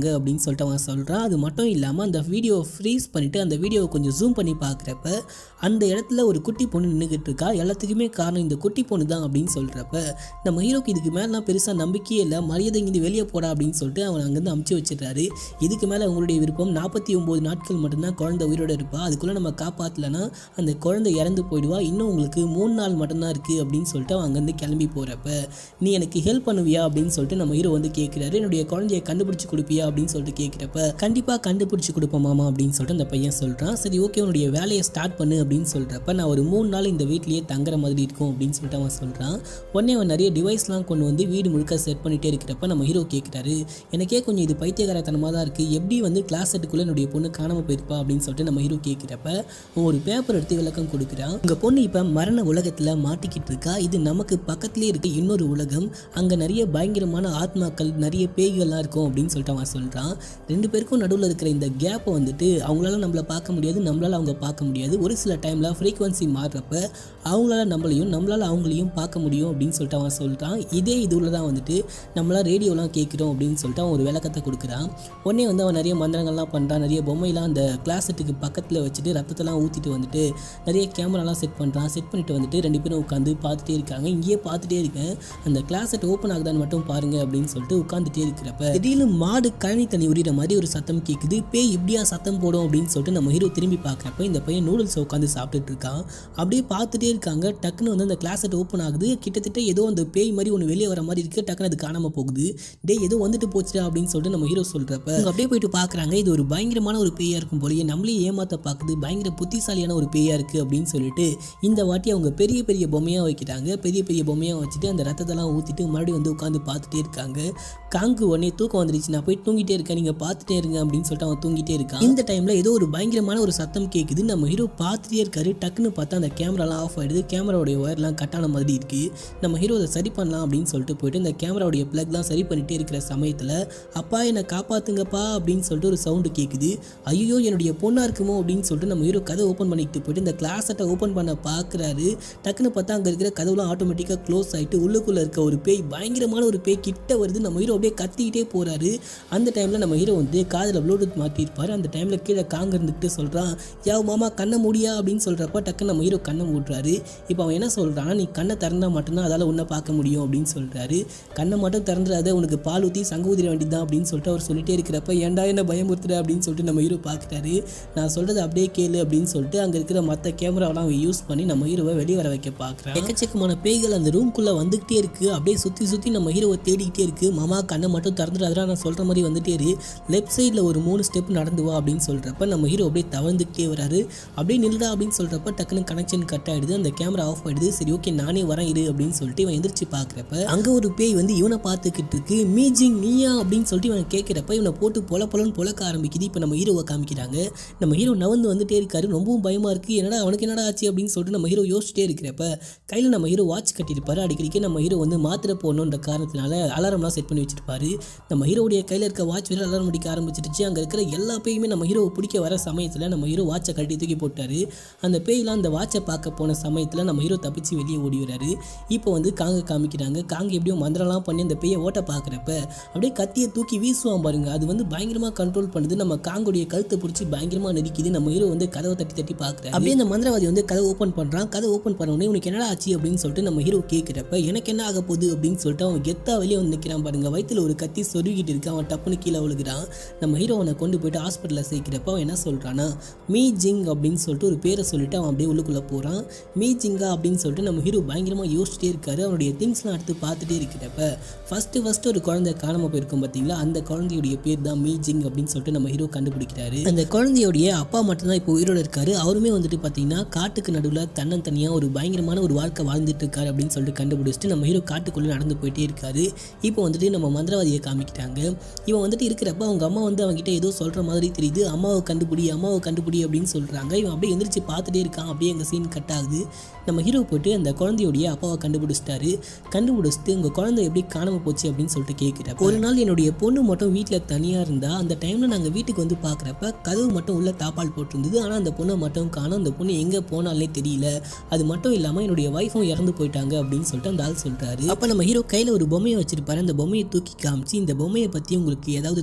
அப்படின்னு சொல்லிட்டு அவன் சொல்கிறான் அது மட்டும் இல்லாமல் அந்த வீடியோவை ஃப்ரீஸ் பண்ணிவிட்டு அந்த வீடியோவை கொஞ்சம் ஜூம் பண்ணி பார்க்குறப்ப அந்த இடத்துல ஒரு குட்டி பொண்ணு நின்றுக்கிட்டு இருக்கா எல்லாத்துக்குமே காரணம் இந்த குட்டி பொண்ணு தான் அப்படின்னு சொல்கிறப்ப நம்ம ஹீரோக்கு இதுக்கு மேலாம் பெருசாக நம்பிக்கையே இல்லை மரியாதை இங்கேருந்து வெளியே போடா அப்படின்னு சொல்லிட்டு அவன் அங்கேருந்து அமுச்சு வச்சிடுறாரு இதுக்கு மேலே உங்களுடைய விருப்பம் நாற்பத்தி ஒம்பது நாட்கள் மட்டும்தான் குழந்தை உயிரோடு இருப்பா அதுக்குள்ளே நம்ம காப்பாற்றலைன்னா அந்த குழந்தை இறந்து போயிடுவா இன்னும் உங்களுக்கு மூணு நாள் மட்டும்தான் இருக்குது அப்படின்னு சொல்லிட்டு அவன் அங்கேருந்து கிளம்பி போகிறப்ப நீ எனக்கு ஹெல்ப் பண்ணுவியா அப்படின்னு சொல்லிட்டு நம்ம ஹீரோ வந்து கேட்குறாரு என்னுடைய குழந்தைய கண்டுபிடிச்சி கொடுப்பியா அப்படின்னு சொல்லிட்டு கேட்குறப்ப கண்டிப்பாக கண்டுபிடிச்சி கொடுப்போம் மாமா அப்படின்னு சொல்லிட்டு அந்த பையன் சொல்கிறான் சரி ஓகே உன்னுடைய வேலையை ஸ்டார்ட் பண்ணு அப்படின்னு சொல்கிறப்ப நான் ஒரு மூணு நாள் இந்த வீட்லேயே தங்குற மாதிரி இருக்கும் அப்படின்னு சொல்லிட்டு அவன் சொல்கிறான் உடனே அவன் நிறைய டிவைஸ்லாம் கொண்டு வந்து வீடு முழுக்க செட் பண்ணிகிட்டே இருக்கிறப்ப நம்ம ஹீரோ கேட்குறாரு எனக்கே கொஞ்சம் இது பைத்தியகாரத்தனமாக தான் இருக்குது எப்படி வந்து கிளாஸ் செட்டுக்குள்ளே என்னுடைய பொண்ணு காணாமல் போயிருப்பா அப்படின்னு சொல்லிட்டு நம்ம ஹீரோ கேட்குறப்ப அவன் ஒரு பேப்பர் எடுத்து விளக்கம் கொடுக்குறான் உங்கள் பொண்ணு இப்போ மரண உலகத்தில் மாட்டிக்கிட்டு இருக்கா இது நமக்கு பக்கத்துலேயே இருக்க இன்னொரு உலகம் அங்கே நிறைய பயங்கரமான ஆத்மாக்கள் நிறைய பேய்கள்லாம் இருக்கும் அப்படின்னு சொல்லிட்டு அவன் சொல்கிறான் ரெண்டு பேருக்கும் நடுவில் இருக்கிற இந்த கேப்பை வந்துட்டு அவங்களால நம்மளை பார்க்க முடியாது நம்மளால அவங்க பார்க்க முடியாது ஒரு சில டைமில் ஃப்ரீக்வன்சி மாறுறப்ப அவங்களால நம்மளையும் நம்மளால அவங்களையும் பார்க்க முடியும் அப்படின்னு சொல்லிட்டு அவன் சொல்கிறான் இதே இதுவில் தான் வந்துட்டு நம்மளாம் ரேடியோலாம் கேட்குறோம் அப்படின்னு சொல்லிட்டு அவன் ஒரு விளக்கத்தை கொடுக்குறான் உடனே வந்து அவன் நிறைய மந்திரங்கள்லாம் பண்ணுறான் நிறைய பொம்மையெல்லாம் அந்த கிளாஸ் செட்டுக்கு பக்கத்தில் வச்சுட்டு ரத்தத்தெல்லாம் ஊற்றிட்டு வந்துட்டு நிறைய கேமராலாம் செட் பண்ணுறான் செட் பண்ணிட்டு வந்துட்டு ரெண்டு பேரும் உட்காந்து பார்த்துட்டே இருக்காங்க இங்கேயே பார்த்துட்டே இருக்கேன் அந்த கிளாஸ் செட் ஓப்பன் ஆகுதான்னு மட்டும் பாருங்க அப்படின்னு சொல்லிட்டு உட்காந்துட்டே இருக்கிறப்ப திடீர்னு மாடு கழனி தண்ணி உரிகிற மாதிரி ஒரு சத்தம் கேட்குது பேய் இப்படியா சத்தம் போடும் அப்படின்னு சொல்லிட்டு நம்ம ஹீரோ திரும்பி பார்க்குறப்ப இந்த பையன் நூடுல்ஸ் உட்காந்து சாப்பிட்டுட்டு இருக்கான் அப்படியே பார்த்துட்டே இருக்காங்க டக்குன்னு வந்து அந்த கிளாஸ் செட் ஓப்பன் ஆகுது கிட்டத்தட்ட ஏதோ அந்த பேய் மாதிரி ஒன்று வெளியே வர மாதிரி இருக்குது டக்குன்னு அது காணாமல் போகுது டே ஏதோ வந்துட்டு போச்சுடா அப்படின்னு சொல்லிட்டு நம்ம ஹீரோ சொல்கிறப்ப அவங்க அப்படியே போயிட்டு பார்க்குறாங்க இது ஒரு பயங்கரமான ஒரு பேயாக இருக்கும் போலயே நம்மளே ஏமாத்த பார்க்குது பயங்கர புத்திசாலியான ஒரு பேயாக இருக்குது அப்படின்னு சொல்லிட்டு இந்த வாட்டி அவங்க பெரிய பெரிய பொம்மையாக வைக்கிறாங்க பெரிய பெரிய பொம்மையாக வச்சுட்டு அந்த ரத்தத்தெல்லாம் ஊற்றிட்டு மறுபடியும் வந்து உட்காந்து பார்த்துட்டே இருக்காங்க காங்கு உடனே தூக்கம் வந்துருச்சு நான் போய் தூங்கிட்டே இருக்கேன் நீங்கள் பார்த்துட்டே இருங்க அப்படின்னு சொல்லிட்டு அவன் தூங்கிட்டே இருக்கான் இந்த டைமில் ஏதோ ஒரு பயங்கரமான ஒரு சத்தம் கேட்குது நம்ம ஹீரோ பார்த்துட்டே இருக்காரு டக்குன்னு பார்த்தா அந்த கேமராலாம் ஆஃப் ஆகிடுது கேமராவுடைய ஒயர்லாம் கட்டான மாதிரி இருக்குது நம்ம ஹீரோ அதை சரி பண்ணலாம் அப்படின்னு சொல்லிட்டு போயிட்டு இந்த கேமராவுடைய ப்ளக்லாம் சரி பண்ணிட்டே இருக்கிற சமயத்தில் அப்பா என்னை காப்பாத்துங்கப்பா அப்படின்னு சொல்லிட்டு ஒரு சவுண்டு கேட்குது ஐயோ என்னுடைய பொண்ணாக இருக்குமோ அப்படின்னு சொல்லிட்டு நம்ம ஹீரோ கதை ஓப்பன் பண்ணிட்டு போயிட்டு இந்த கிளாஸட்டை ஓப்பன் பண்ண பார்க்குறாரு டக்குன்னு பார்த்தா அங்கே இருக்கிற கதவுலாம் ஆட்டோமேட்டிக்காக க்ளோஸ் ஆகிட்டு உள்ளுக்குள்ளே இருக்க ஒரு பேய் பயங்கரமான ஒரு பேய் கிட்ட வருது நம்ம ஹீரோ அப்படியே கத்திக்கிட்டே போகிறாரு அந்த டைமில் நம்ம ஹீரோ வந்து காதில் ப்ளூடூத் மாட்டியிருப்பார் அந்த டைமில் கீழே காங்க இருந்துக்கிட்டு சொல்கிறான் யா மாமா கண்ணை மூடியா அப்படின்னு சொல்கிறப்ப டக்குன்னு நம்ம ஹீரோ கண்ணை மூடுறாரு இப்போ அவன் என்ன சொல்கிறான் நீ கண்ணை திறந்தா மட்டும்தான் அதால் உன்னை பார்க்க முடியும் அப்படின்னு சொல்கிறாரு கண்ணை மட்டும் திறந்துடாத உனக்கு பால் ஊற்றி சங்கு ஊதிர வேண்டியதுதான் அப்படின்னு சொல்லிட்டு அவர் சொல்லிட்டே இருக்கிறப்ப ஏன்டா என்ன பயமுறுத்துற அப்படின்னு சொல்லிட்டு நம்ம ஹீரோ பார்க்குறாரு நான் சொல்கிறது அப்படியே கேளு அப்படின்னு சொல்லிட்டு அங்கே இருக்கிற மற்ற கேமராவெல்லாம் அவன் யூஸ் பண்ணி நம்ம ஹீரோவை வெளியே வர வைக்க பார்க்குறான் எக்கச்சக்கமான பேய்கள் அந்த ரூம்குள்ளே வந்துக்கிட்டே இருக்குது அப்படியே சுற்றி சுற்றி நம்ம ஹீரோவை தேடிக்கிட்டே இருக்குது மாமா கண்ணை மட்டும் திறந்துடாதடா நான் சொல்கிற மாதிரி வந்துட்டே இரு லெஃப்ட் சைடில் ஒரு மூணு ஸ்டெப் நடந்து வா அப்படின்னு சொல்கிறப்ப நம்ம ஹீரோ அப்படியே தவழ்ந்துக்கிட்டே வராரு அப்படியே நில்லுடா அப்படின்னு சொல்கிறப்ப டக்குன்னு கனெக்ஷன் கட் ஆகிடுது அந்த கேமரா ஆஃப் ஆகிடுது சரி ஓகே நானே வரேன் இரு அப்படின்னு சொல்லிட்டு இவன் எந்திரிச்சு பார்க்குறப்ப அங்கே ஒரு பேய் வந்து இவனை பார்த்துக்கிட்டு இருக்கு மீஜிங் நீயா அப்படின்னு சொல்லிட்டு இவனை கேட்குறப்ப இவனை போட்டு பொல பொலன்னு பொழக்க ஆரம்பிக்குது இப்போ நம்ம ஹீரோவை காமிக்கிறாங்க நம்ம ஹீரோ நவந்து வந்துட்டே இருக்காரு ரொம்பவும் பயமாக இருக்குது என்னடா அவனுக்கு என்னடா ஆச்சு அப்படின்னு சொல்லிட்டு நம்ம ஹீரோ யோசிச்சிட்டே இருக்கிறப்ப கையில் நம்ம ஹீரோ வாட்ச் கட்டியிருப்பாரு அடிக்கடிக்கு நம்ம ஹீரோ வந்து மாத்திரை போடணுன்ற காரணத்தினால அலாரம்லாம் செட் பண்ணி வச்சிருப்பாரு நம்ம ஹீரோடைய கையில் இருக்க வாட்ச் வேறு அலாரம் அடிக்க ஆரம்பிச்சிருச்சு அங்கே இருக்கிற எல்லா பேயுமே நம்ம ஹீரோவை பிடிக்க வர சமயத்தில் நம்ம ஹீரோ வாட்சை கட்டி தூக்கி போட்டாரு அந்த பேய்லாம் அந்த வாட்சை பார்க்க போன சமயத்தில் நம்ம ஹீரோ தப்பிச்சு வெளியே ஓடி வராரு இப்போ வந்து காங்க காமிக்கிறாங்க காங்க எப்படியோ மந்திரம்லாம் பண்ணி அந்த பேயை ஓட்ட பார்க்குறப்ப அப்படியே கத்தியை தூக்கி வீசுவான் பாருங்க அது வந்து பயங்கரமாக கண்ட்ரோல் பண்ணுது நம்ம காங்குடைய கழுத்தை பிடிச்சி பயங்கரமாக நெரிக்குது நம்ம ஹீரோ வந்து கதவை தட்டி தட்டி பார்க்குறாரு அப்படியே அந்த மந்திரவாதி வந்து கதை ஓப்பன் பண்ணுறான் கதை ஓப்பன் பண்ண உடனே உனக்கு என்னடா ஆச்சு அப்படின்னு சொல்லிட்டு நம்ம ஹீரோ கேட்குறப்ப எனக்கு என்ன ஆக போகுது அப்படின்னு சொல்லிட்டு அவன் கெத்தா வெளியே வந்து நிற்கிறான் பாருங்க வயித்துல ஒரு கத்தி சொருகிட்டு இருக்கு அவன் டப்புன்னு கீழே விழுகிறான் நம்ம ஹீரோ அவனை கொண்டு போயிட்டு ஹாஸ்பிட்டலில் சேர்க்கிறப்ப அவன் என்ன சொல்கிறான்னா மீ ஜிங் அப்படின்னு சொல்லிட்டு ஒரு பேரை சொல்லிட்டு அவன் அப்படியே உள்ளுக்குள்ளே போகிறான் மீ ஜிங்கா அப்படின்னு சொல்லிட்டு நம்ம ஹீரோ பயங்கரமாக யோசிச்சிட்டே இருக்காரு அவனுடைய திங்ஸ்லாம் எடுத்து பார்த்துட்டே இருக்கிறப்ப ஃபஸ்ட்டு ஃபஸ்ட்டு ஒரு குழந்தை காணாமல் போயிருக்கும் பார்த்தீங்களா அந்த குழந்தையுடைய பேர் தான் மீ ஜிங் அப்படின்னு சொல்லிட்டு நம்ம ஹீரோ கண்டுபிடிக்கிறாரு அந்த குழந்தையுடைய அப்பா மட்டும்தான் இப்போ உயிரோடு இருக்காரு அவருமே வந்துட்டு பார்த்தீங்கன்னா காட்டுக்கு நடுவில் தன்னந்தனியாக ஒரு பயங்கரமான ஒரு வாழ்க்கை வாழ்ந்துட்டு இருக்காரு அப்படின்னு சொல்லிட்டு கண்டுபிடிச்சிட்டு நம்ம ஹீரோ காட்டுக்குள்ளே நடந்து போயிட்டே இருக்காரு இப்போ வந்துட்டு நம்ம மந்திரவாதியை காமிக்கிட்டாங்க இவன் வந்துட்டு இருக்கிறப்ப அவங்க அம்மா வந்து அவங்ககிட்ட ஏதோ சொல்கிற மாதிரி தெரியுது அம்மாவை கண்டுபிடி அம்மாவை கண்டுபிடி அப்படின்னு சொல்கிறாங்க இவன் அப்படியே எந்திரிச்சு பார்த்துட்டே இருக்கான் அப்படியே எங்கள் சீன் கட் ஆகுது நம்ம ஹீரோ போயிட்டு அந்த குழந்தையுடைய அப்பாவை கண்டுபிடிச்சிட்டாரு கண்டுபிடிச்சிட்டு உங்கள் குழந்தை எப்படி காணாமல் போச்சு அப்படின்னு சொல்லிட்டு கேட்குறப்ப ஒரு நாள் என்னுடைய பொண்ணு மட்டும் வீட்டில் தனியாக இருந்தா அந்த டைமில் நாங்கள் வீட்டுக்கு வந்து பார்க்குறப்ப கதவு மட்டும் உள்ள தாப்பால் போட்டிருந்தது ஆனால் அந்த பொண்ணை மட்டும் காணோம் அந்த பொண்ணு எங்கே போனாலே தெரியல அது மட்டும் இல்லாமல் என்னுடைய ஒய்ஃபும் இறந்து போயிட்டாங்க அப்படின்னு சொல்லிட்டு அந்த ஆள் சொல்கிறாரு அப்போ நம்ம ஹீரோ கையில் ஒரு பொம்மையை வச்சிருப்பாரு அந்த பொம்மையை தூக்கி காமிச்சு இந்த பொம்மையை பற்றி உங்களுக்கு ஏதாவது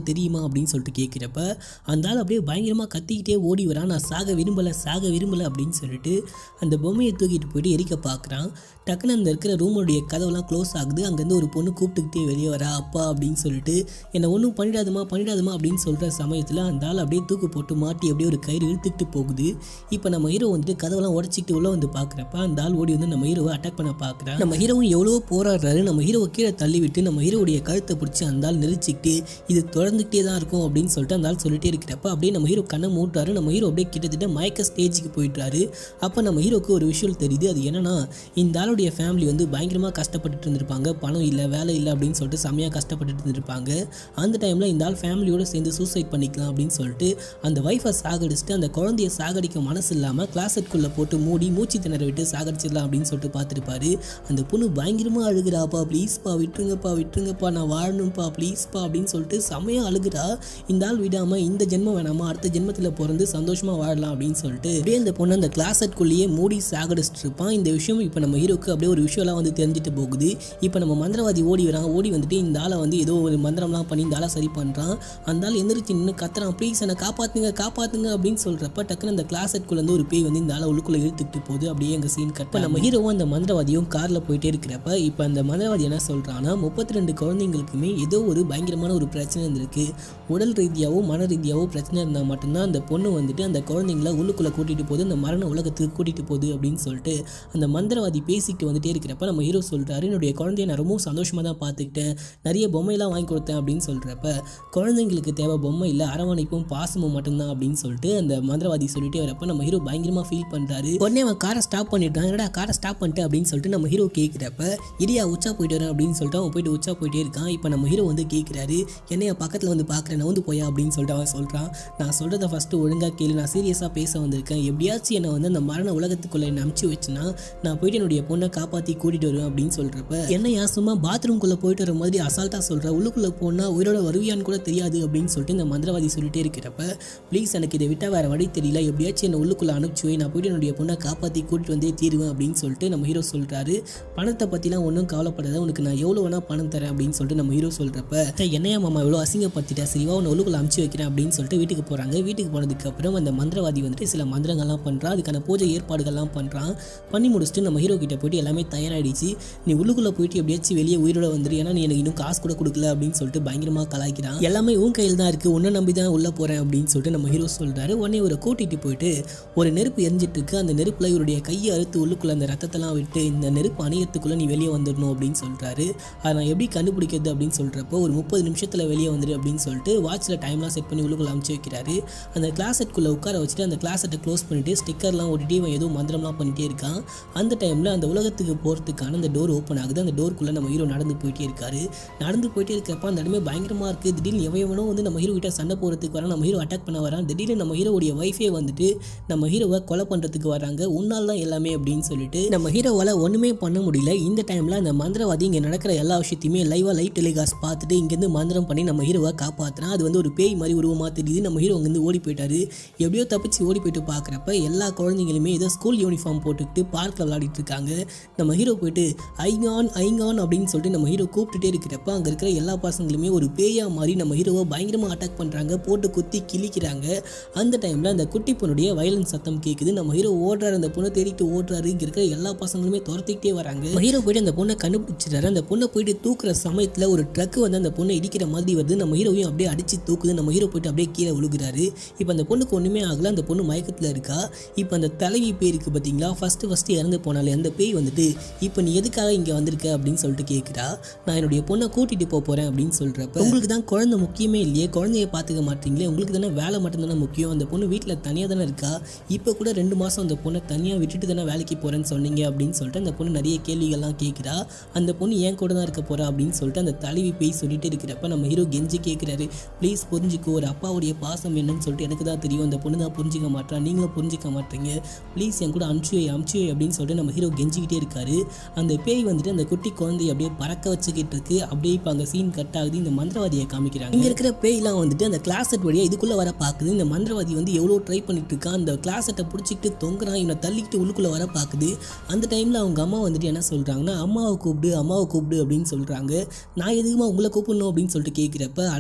தெரியுமா அப்படின்னு சொல்லிட்டு கேட்குறப்ப அந்த ஆள் அப்படியே பயங்கரமாக கத்திக்கிட்டே ஓடி வரான் நான் சாக விரும்பலை சாக விரும்பலை அப்படின்னு சொல்லிட்டு அந்த பொம்மையை தூக்கிட்டு போயிட்டு எரிக்க பார்க்குறான் டக்குன்னு அந்த இருக்கிற ரூமுடைய கதவெல்லாம் க்ளோஸ் ஆகுது அங்கேருந்து ஒரு பொண்ணு கூப்பிட்டுக்கிட்டே வெளியே வரா அப்பா அப்படின்னு சொல்லிட்டு என்னை ஒன்றும் பண்ணிடாதுமா பண்ணிடாதுமா அப்படின்னு சொல்கிற சமயத்தில் அந்த ஆள் அப்படியே தூக்கு போட்டு மாட்டி அப்படியே ஒரு கயிறு இழுத்துக்கிட்டு போகுது இப்போ நம்ம ஹீரோ வந்துட்டு கதவெல்லாம் உடச்சிட்டு உள்ளே வந்து பார்க்குறப்ப அந்த ஆள் ஓடி வந்து நம்ம ஹீரோவை அட்டாக் பண்ண பார்க்குறான் நம்ம ஹீரோவும் எவ்வளவோ போராடுறாரு நம்ம ஹீரோவை கீழே தள்ளி விட்டு நம்ம ஹீரோவுடைய கழுத்தை பிடிச்சி அந்த ஆள் நெரிச்சிக்கிட்டு இது தொடர்ந்துக்கிட்டே தான் இருக்கும் அப்படின்னு சொல்லிட்டு அந்த ஆள் சொல்லிட்டே இருக்கிறப்ப அப்படியே நம்ம ஹீரோ கண்ணை மூட்டுறாரு நம்ம ஹீரோ அப்படியே கிட்டத்தட்ட மயக்க ஸ்டேஜுக்கு போயிட்டாரு அப்போ நம்ம ஹீரோக்கு ஒரு விஷயம் தெரியுது அது என்னன்னா இந்த ஆளுடைய ஃபேமிலி வந்து பயங்கரமாக கஷ்டப்பட்டுட்டு இருந்திருப்பாங்க பணம் இல்லை வேலை இல்லை அப்படின்னு சொல்லிட்டு செம்மையாக கஷ்டப்பட்டுட்டு இருந்திருப்பாங்க அந்த டைமில் இந்த ஆள் ஃபேமிலியோட சேர்ந்து சூசைட் பண்ணிக்கலாம் அப்படின்னு சொல்லிட்டு அந்த ஒய்ஃபை சாகடிச்சுட்டு அந்த குழந்தைய சாகடிக்க மனசு இல்லாமல் கிளாஸெட்குள்ளே போட்டு மூடி மூச்சு திணற விட்டு சாகடிச்சிடலாம் அப்படின்னு சொல்லிட்டு பார்த்துருப்பாரு அந்த பொண்ணு பயங்கரமாக அழுகுறாப்பா ப்ளீஸ்ப்பா விட்டுருங்கப்பா விட்டுருங்கப்பா நான் வாழணும்ப்பா ப்ளீஸ்ப்பா அப்படின்னு சொல்லிட்டு செமையாக அழுகுறா இந்த ஆள் விடாமல் இந்த ஜென்மம் வேணாமா அடுத்த ஜென்மத்தில் பிறந்து சந்தோஷமாக வாழலாம் அப்படின்னு சொல்லிட்டு அப்படியே அந்த பொண்ணு அந்த கிளாஸெட்குள்ளேயே மூடி சாகடிச்சிட்டு இருப்பான் இந்த விஷயம் இப்போ நம்ம ஹீரோக்கு அப்படியே ஒரு விஷயம்லாம் வந்து தெரிஞ்சுட்டு போகுது இப்போ நம்ம மந்திரவாதி ஓடி வரான் ஓடி வந்துட்டு இந்த ஆளை வந்து ஏதோ ஒரு மந்திரம்லாம் பண்ணி இந்த ஆளை சரி பண்ணுறான் அந்த ஆள் எந்திரிச்சு நின்று கத்துறான் ப்ளீஸ் என்னை காப்பாற்றுங்க காப்பாற்றுங்க அப்படின்னு சொல்கிறப்ப டக்குன்னு அந்த கிளாஸெட்குள்ளேருந்து ஒரு பேய் வந்து இந்த ஆளை உள்ளுக்குள்ளே இழுத்துக்கிட்டு போகுது அப்படியே எங்கள் சீன் கட் நம்ம ஹீரோவும் அந்த மந்திரவாதியும் காரில் போயிட்டே இருக்கிறப்ப இப்போ அந்த மந்திரவாதி என்ன சொல்கிறான்னா முப்பத்தி ரெண்டு குழந்தைங்களுக்குமே ஏதோ ஒரு பயங்கரமான ஒரு பிரச்சனை இருந்திருக்கு உடல் ரீதியாகவோ மன ரீதியாகவோ பிரச்சனை இருந்தால் மட்டும்தான் அந்த பொண்ணு வந்துட்டு அந்த குழந்தைங்கள உள்ளுக்குள்ளே கூட்டிகிட்டு போகுது அந்த மரண உலகத்துக்கு கூட்டிகிட்டு போகுது அப்படின்னு சொல்லிட்டு அந்த மந்திரவாதி பேசிக்கிட்டு வந்துட்டே இருக்கிறப்ப நம்ம ஹீரோ சொல்கிறாரு என்னுடைய குழந்தைய நான் ரொம்பவும் சந்தோஷமாக தான் பார்த்துக்கிட்டேன் நிறைய பொம்மையெல்லாம் வாங்கி கொடுத்தேன் அப்படின்னு சொல்கிறப்ப குழந்தைங்களுக்கு தேவை பொம்மை இல்லை அரவணைப்பும் பாசமும் மட்டும்தான் அப்படின்னு சொல்லிட்டு அந்த மந்திரவாதி சொல்லிட்டே வரப்ப நம்ம ஹீரோ பயங்கரமாக ஃபீல் பண்ணுறாரு உடனே அவன் காரை ஸ்டாப் பண்ணிட்டான் என்னடா காரை ஸ்டாப் பண்ணிட்டு அப்படின்னு சொல்லிட்டு நம்ம ஹீரோ கேட்குறப்ப இடியா உச்சா போயிட்டு வரேன் அப்படின்னு சொல்லிட்டு அவன் போயிட்டு உச்சா போயிட்டே இருக்கான் இப்போ நம்ம ஹீரோ வந்து கேட்குறாரு என்னைய பக்கத்தில் வந்து பார்க்குறேன் நான் வந்து போயா அப்படின்னு சொல்லிட்டு அவன் சொல்கிறான் நான் சொல்கிறத ஃபஸ்ட்டு ஒழுங்காக கேளு நான் சீரியஸாக பேச வந்திருக்கேன் எப்படியாச்சும் என்னை வந்து அந்த மரண உலகத்துக்குள்ளே என்னை அமுச்சு வச்சுன்னா நான் போயிட்டு என்னுடைய பொண்ணை காப்பாற்றி கூட்டிகிட்டு வருவேன் அப்படின்னு சொல்கிறப்ப என்னையா சும்மா பாத்ரூம்குள்ளே போயிட்டு வர மாதிரி அசால்ட்டாக சொல்கிற உள்ளுக்குள்ளே போனால் உயிரோட வருவியான்னு கூட தெரியாது அப்படின்னு சொல்லிட்டு இந்த மந்திரவாதி சொல்லிட்டே இருக்கிறப்ப ப்ளீஸ் எனக்கு இதை விட்டால் வேறு வழி தெரியல எப்படியாச்சும் என்னை உள்ளுக்குள்ளே அனுப்பிச்சு வை நான் போயிட்டு என்னுடைய பொண்ணை காப்பாற்றி கூட்டிட்டு வந்தே தீருவேன் அப்படின்னு சொல்லிட்டு நம்ம ஹீரோ சொல்கிறாரு பணத்தை பற்றிலாம் ஒன்றும் கவலைப்படாத உனக்கு நான் எவ்வளோ வேணால் பணம் தரேன் அப்படின்னு சொல்லிட்டு நம்ம ஹீரோ சொல்கிறப்ப என்னையா மாமா எவ்வளோ அசிங்கப்படுத்திட்டா சரிவா உன்னை உள்ளுக்குள்ளே அமுச்சு வைக்கிறேன் அப்படின்னு சொல்லிட்டு வீட்டுக்கு போகிறாங்க வீட்டுக்கு போனதுக்கப்புறம் அந்த மந்திரவாதி வந்துட்டு சில மந்திரங்கள்லாம் பண்ணுறான் அதுக்கான பூஜை ஏற்பாடுகள்லாம் பண்ணுறான் பண்ணி முடிச்சுட்டு நம்ம ஹீரோ கிட்ட போயிட்டு எல்லாமே தயாராகிடுச்சு நீ உள்ளுக்குள்ளே போயிட்டு எப்படியாச்சும் வெளியே உயிரோட வந்துரு ஏன்னா நீ எனக்கு இன்னும் காசு கூட கொடுக்கல அப்படின்னு சொல்லிட்டு பயங்கரமாக கலாய்க்கிறான் எல்லாமே உன் கையில் தான் இருக்குது உன்னை நம்பி தான் உள்ளே போகிறேன் அப்படின்னு சொல்லிட்டு நம்ம ஹீரோ சொல்கிறாரு உடனே ஒரு கூட்டிகிட்டு போயிட்டு ஒரு நெருப்பு எரிஞ்சிட்டு இருக்கு அந்த நெருப்பில் இவருடைய கையை அறுத்து உள்ளுக்குள்ளே அந்த ரத்தத்தெல்லாம் விட்டு இந்த நெருப்பு அணையத்துக்குள்ளே நீ வெளியே வந்துடணும் அப்படின்னு சொல்கிறாரு அதை நான் எப்படி கண்டுபிடிக்கிறது அப்படின்னு சொல்கிறப்போ ஒரு முப்பது நிமிஷத்தில் வெளியே வந்துடு அப்படின்னு சொல்லிட்டு வாட்சில் டைம்லாம் செட் பண்ணி உள்ளுக்குள்ள அமுச்சு வைக்கிறாரு அந்த கிளாஸெட்குள்ளே உட்கார வச்சுட்டு அந்த கிளாஸெட்டை க்ளோஸ் பண்ணிட்டு ஸ்டிக்கர்லாம் ஒட்டிட்டு இவன் ஏதோ மந்திரம்லாம் பண்ணிட்டே இருக்கான் அந்த டைமில் அந்த உலகத்துக்கு போகிறதுக்கான அந்த டோர் ஓப்பன் ஆகுது அந்த டோருக்குள்ளே நம்ம ஹீரோ நடந்து போயிட்டே இருக்காரு நடந்து போயிட்டே இருக்கிறப்ப அந்த இடமே பயங்கரமாக இருக்குது திடீர்னு எவன் எவனோ வந்து நம்ம ஹீரோ கிட்ட சண்டை போகிறதுக்கு வரான் நம்ம ஹீரோ அட்டாக் பண்ண வரான் திடீர்னு நம்ம ஹீரோவுடைய ஒய்ஃபே வந்துட்டு நம்ம ஹீரோவை கொலை பண்ணுறதுக்கு வராங்க உன்னால் தான் எல்லாமே அப்படின்னு சொல்லிட்டு நம்ம ஹீரோவால் ஒன்றுமே பண்ண முடியல இந்த டைமில் அந்த மந்திரவாதி இங்கே நடக்கிற எல்லா விஷயத்தையுமே லைவாக லைட் டெலிகாஸ்ட் பார்த்துட்டு இங்கேருந்து மந்திரம் பண்ணி நம்ம ஹீரோவை காப்பாற்றுறான் அது வந்து ஒரு பேய் மாதிரி உருவமாக தெரியுது நம்ம ஹீரோ அங்கேருந்து ஓடி போயிட்டாரு எப்படியோ தப்பிச்சு ஓடி போயிட்டு பார்க்குறப்ப எல்லா குழந்தைங்களுமே ஏதோ ஸ்கூல் யூனிஃபார்ம் போட்டுக்கிட்டு பார்க்கில் விளையாடிட்டு இருக்காங்க நம்ம ஹீரோ போயிட்டு ஐங்கான் ஐங்கான் அப்படின்னு சொல்லிட்டு நம்ம ஹீரோ கூப்பிட்டுட்டே இருக்கிறப்ப அங்கே இருக்கிற எல்லா பசங்களுமே ஒரு பேயா மாதிரி நம்ம ஹீரோவை பயங்கரமாக அட்டாக் பண்ணுறாங்க போட்டு குத்தி கிழிக்கிறாங்க அந்த டைமில் அந்த குட்டி பொண்ணுடைய வயலன்ஸ் சத்தம் கேட்குது நம்ம ஹீரோ ஓடுறாரு அந்த பொண்ணை தேடிட்டு ஓடுறாரு இங்கே இருக்கிற எல்லா பசங்களுமே துரத்திக்கிட்டே வராங்க நம்ம ஹீரோ போயிட்டு அந்த பொண்ணை கண்டுபிடிச்சிட்டாரு அந்த பொண்ணை போயிட்டு தூக்குற சமயத்தில் ஒரு ட்ரக் வந்து அந்த பொண்ணை இடிக்கிற மாதிரி வருது நம்ம ஹீரோவையும் அப்படியே அடிச்சு தூக்குது நம்ம ஹீரோ போயிட்டு அப்படியே கீழே விழுகிறாரு இப்போ அந்த பொண்ணுக்கு ஒன்றுமே ஆகல அந்த பொண்ணு மயக்கத்தில் இருக்கா இப்போ அந்த தலைவி பேய் இருக்குது பார்த்தீங்களா ஃபஸ்ட்டு ஃபஸ்ட்டு இறந்து போனாலே அந்த பேய் வந்துட்டு இப்போ நீ எதுக்காக இங்கே வந்திருக்க அப்படின்னு சொல்லிட்டு கேட்குறா நான் என்னுடைய பொண்ணை கூட்டிகிட்டு போக போகிறேன் அப்படின்னு சொல்கிறப்ப உங்களுக்கு தான் குழந்தை முக்கியமே இல்லையே குழந்தைய பார்த்துக்க மாட்டீங்களே உங்களுக்கு தானே வேலை மட்டும்தானே முக்கியம் அந்த பொண்ணு வீட்டில் தனியாக தானே இருக்கா இப்போ கூட ரெண்டு மாதம் அந்த பொண்ணை தனியாக விட்டுட்டு தானே வேலைக்கு போகிறேன்னு சொன்னீங்க அப்படின்னு சொல்லிட்டு அந்த பொண்ணு நிறைய கேள்விகள்லாம் கேட்குறா அந்த பொண்ணு ஏன் கூட தான் இருக்க போகிறா அப்படின்னு சொல்லிட்டு அந்த தலைவி பேய் சொல்லிட்டு இருக்கிறப்ப நம்ம ஹீரோ கெஞ்சி கேட்குறாரு ப்ளீஸ் புரிஞ்சுக்கோ ஒரு அப்பாவுடைய பாசம் என்னன்னு சொல்லிட்டு எனக்கு தான் தெரியும் அந்த பொண்ணு தான் புரிஞ்சிக்க மாட்டா நீங்களும் புரிஞ்சிக்க மாட்டீங்க ப்ளீஸ் என் கூட அனுப்பிச்சு வை அனுப்பிச்சு வை அப்படின்னு சொல்லிட்டு நம்ம ஹீரோ கெஞ்சிக்கிட்டே இருக்காரு அந்த பேய் வந்துட்டு அந்த குட்டி குழந்தைய அப்படியே பறக்க வச்சுக்கிட்டு இருக்கு அப்படியே இப்போ அங்கே சீன் கட் ஆகுது இந்த மந்திரவாதியை காமிக்கிறாங்க இங்கே இருக்கிற பேய்லாம் வந்துட்டு அந்த கிளாஸெட் வழியாக இதுக்குள்ளே வர பார்க்குது இந்த மந்திரவாதி வந்து எவ்வளோ ட்ரை பண்ணிட்டு இருக்கான் அந்த கிளாஸெட்டை பிடிச்சிக்கிட்டு தொங்குறான் இவனை தள்ளிக்கிட்டு உள்ளுக்குள்ளே வர பார்க்குது அந்த டைமில் அவங்க அம்மா வந்துட்டு என்ன சொல்கிறாங்கன்னா அம்மாவை கூப்பிடு அம்மாவை கூப்பிடு அப்படின்னு சொல்கிறாங்க நான் எதுக்குமா உங்களை கூப்பிடணும் அப்படின்னு சொல்லிட்டு கேட்குறப்ப அட எடுபட்ட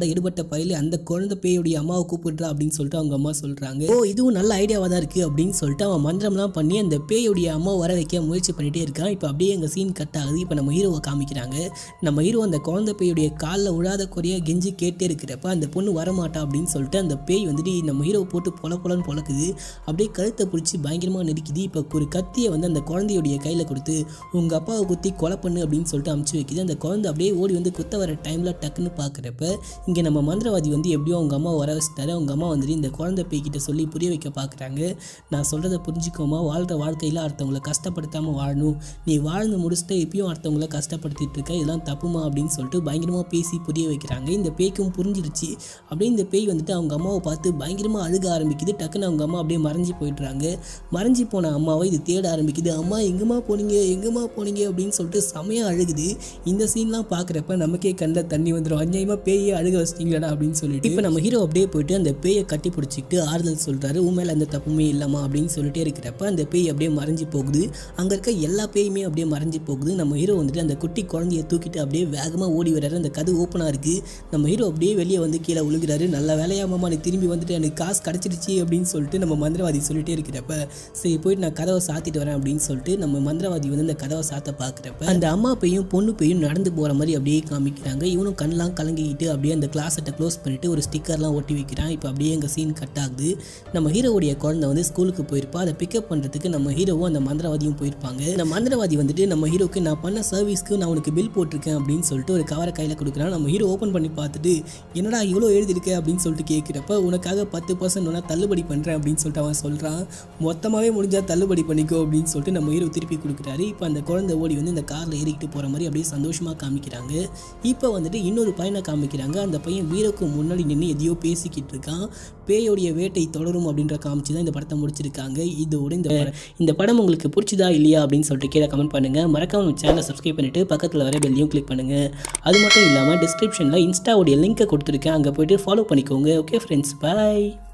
பயில அந்த குழந்தை பேயுடைய அம்மாவை கூப்பிடுறா அப்படின்னு சொல்லிட்டு அவங்க அம்மா சொல்கிறாங்க ஓ இதுவும் நல்ல ஐடியாவாக தான் இருக்குது அப்படின்னு சொல்லிட்டு அவன் மந்திரம்லாம் பண்ணி அந்த பேயுடைய அம்மா வர வைக்க முயற்சி பண்ணிகிட்டே இருக்கான் இப்போ அப்படியே எங்கள் சீன் கட் ஆகுது இப்போ நம்ம ஹீரோவை காமிக்கிறாங்க நம்ம ஹீரோ அந்த குழந்தை பேயுடைய காலில் விழாத குறைய கெஞ்சி கேட்டே இருக்கிறப்ப அந்த பொண்ணு வரமாட்டா அப்படின்னு சொல்லிட்டு அந்த பேய் வந்துட்டு நம்ம ஹீரோவை போட்டு பொல பொலன்னு பொழக்குது அப்படியே கழுத்தை பிடிச்சி பயங்கரமாக நெருக்குது இப்போ ஒரு கத்தியை வந்து அந்த குழந்தையுடைய கையில் கொடுத்து உங்கள் அப்பாவை குத்தி கொலை பண்ணு அப்படின்னு சொல்லிட்டு அமுச்சு வைக்குது அந்த குழந்தை அப்படியே ஓடி வந்து குத்த வர டைமில் டக்குன்னு பார்க்குறப்ப இங்கே நம்ம மந்திரவாதி வந்து எப்படியோ அவங்க அம்மா வர வச்சுட்டாரு அவங்க அம்மா வந்துட்டு இந்த குழந்தை பேய்கிட்ட சொல்லி புரிய வைக்க பார்க்குறாங்க நான் சொல்கிறத புரிஞ்சுக்கோமா வாழ்கிற வாழ்க்கையில் அடுத்தவங்களை கஷ்டப்படுத்தாமல் வாழணும் நீ வாழ்ந்து முடிச்சுட்டு இப்பயும் அடுத்தவங்கள கஷ்டப்படுத்திட்டு இருக்க இதெல்லாம் தப்புமா அப்படின்னு சொல்லிட்டு பயங்கரமாக பேசி புரிய வைக்கிறாங்க இந்த பேய்க்கும் புரிஞ்சிருச்சு அப்படியே இந்த பேய் வந்துட்டு அவங்க அம்மாவை பார்த்து பயங்கரமாக அழுக ஆரம்பிக்குது டக்குன்னு அவங்க அம்மா அப்படியே மறைஞ்சு போயிடுறாங்க மறைஞ்சு போன அம்மாவை இது தேட ஆரம்பிக்குது அம்மா எங்கம்மா போனீங்க எங்கம்மா போனீங்க அப்படின்னு சொல்லிட்டு செமையாக அழுகுது இந்த சீன்லாம் பார்க்குறப்ப நமக்கே கண்ணில் தண்ணி வந்துடும் அநியாயமாக பேயை அழுக வச்சிட்டீங்களா அப்படின்னு சொல்லிட்டு இப்போ நம்ம ஹீரோ அப்படியே போயிட்டு அந்த பேயை கட்டி பிடிச்சிக்கிட்டு ஆறுதல் சொல்கிறாரு உண்மையில அந்த தப்புமே இல்லாமா அப்படின்னு சொல்லிட்டே இருக்கிறப்ப அந்த பேய் அப்படியே மறைஞ்சு போகுது அங்கே இருக்க எல்லா பேயுமே அப்படியே மறைஞ்சு போகுது நம்ம ஹீரோ வந்துட்டு அந்த குட்டி குழந்தைய தூக்கிட்டு அப்படியே வேகமாக ஓடி வர்றாரு அந்த கது ஓப்பனாக இருக்குது நம்ம ஹீரோ அப்படியே வெளியே வந்து கீழே விழுகிறாரு நல்ல வேலையா மாமா நீ திரும்பி வந்துட்டு எனக்கு காசு கிடச்சிருச்சு அப்படின்னு சொல்லிட்டு நம்ம மந்திரவாதி சொல்லிட்டே இருக்கிறப்ப சரி போயிட்டு நான் கதவை சாத்திட்டு வரேன் அப்படின்னு சொல்லிட்டு நம்ம மந்திரவாதி வந்து அந்த கதவை சாத்த பார்க்குறப்ப அந்த அம்மா பையும் பொண்ணு பையும் நடந்து போகிற மாதிரி அப்படியே காமிக்கிறாங்க இவனும் கண்ணெலாம் கலங்கிக்கிட்டு அப்படியே அந்த கிளாஸட்டை க்ளோஸ் பண்ணிட்டு ஒரு ஸ்டிக்கர்லாம் ஒட்டி வைக்கிறான் இப்போ அப்படியே எங்கள் சீன் கட் ஆகுது நம்ம ஹீரோவுடைய குழந்தை வந்து ஸ்கூலுக்கு போயிருப்பா அதை பிக்கப் பண்ணுறதுக்கு நம்ம ஹீரோவும் அந்த மந்திரவாதியும் போயிருப்பாங்க இந்த மந்திரவாதி வந்துட்டு நம்ம ஹீரோக்கு நான் பண்ண சர்வீஸ்க்கு நான் உனக்கு பில் போட்டிருக்கேன் அப்படின்னு சொல்லிட்டு ஒரு கவரை கையில் கொடுக்குறான் நம்ம ஹீரோ ஓப்பன் பண்ணி பார்த்துட்டு என்னடா இவ்வளோ எழுதிருக்க அப்படின்னு சொல்லிட்டு கேட்குறப்ப உனக்காக பத்து பர்சன்ட் வேணால் தள்ளுபடி பண்ணுறேன் அப்படின்னு சொல்லிட்டு அவன் சொல்கிறான் மொத்தமாகவே முடிஞ்சால் தள்ளுபடி பண்ணிக்கோ அப்படின்னு சொல்லிட்டு நம்ம ஹீரோ திருப்பி கொடுக்குறாரு இப்போ அந்த குழந்தை ஓடி வந்து இந்த காரில் ஏறிக்கிட்டு போகிற மாதிரி அப்படியே சந்தோஷமாக காமிக்கிறாங்க இப்போ வந்துட்டு இன்னொரு பையனை காமிக்கிறாங்க அந்த பையன் வீரோக்கு முன்னாடி நின்று எதையோ பேசிக்கிட்டு இருக்கான் பேயோடைய வேட்டை தொடரும் அப்படின்ற காமிச்சு தான் இந்த படத்தை முடிச்சிருக்காங்க இதோட இந்த படம் இந்த படம் உங்களுக்கு பிடிச்சதா இல்லையா அப்படின்னு சொல்லிட்டு கீழே கமெண்ட் பண்ணுங்கள் மறக்காம நம்ம சேனலை சப்ஸ்கிரைப் பண்ணிவிட்டு பக்கத்தில் வர பெல்லையும் கிளிக் பண்ணுங்கள் அது மட்டும் இல்லாமல் டிஸ்கிரிப்ஷனில் இன்ஸ்டாவுடைய லிங்க்கை கொடுத்துருக்கேன் அங்கே போயிட்டு ஃபாலோ பண்ணிக்கோங்க ஓகே ஃப்ரெண்ட்ஸ் பாய்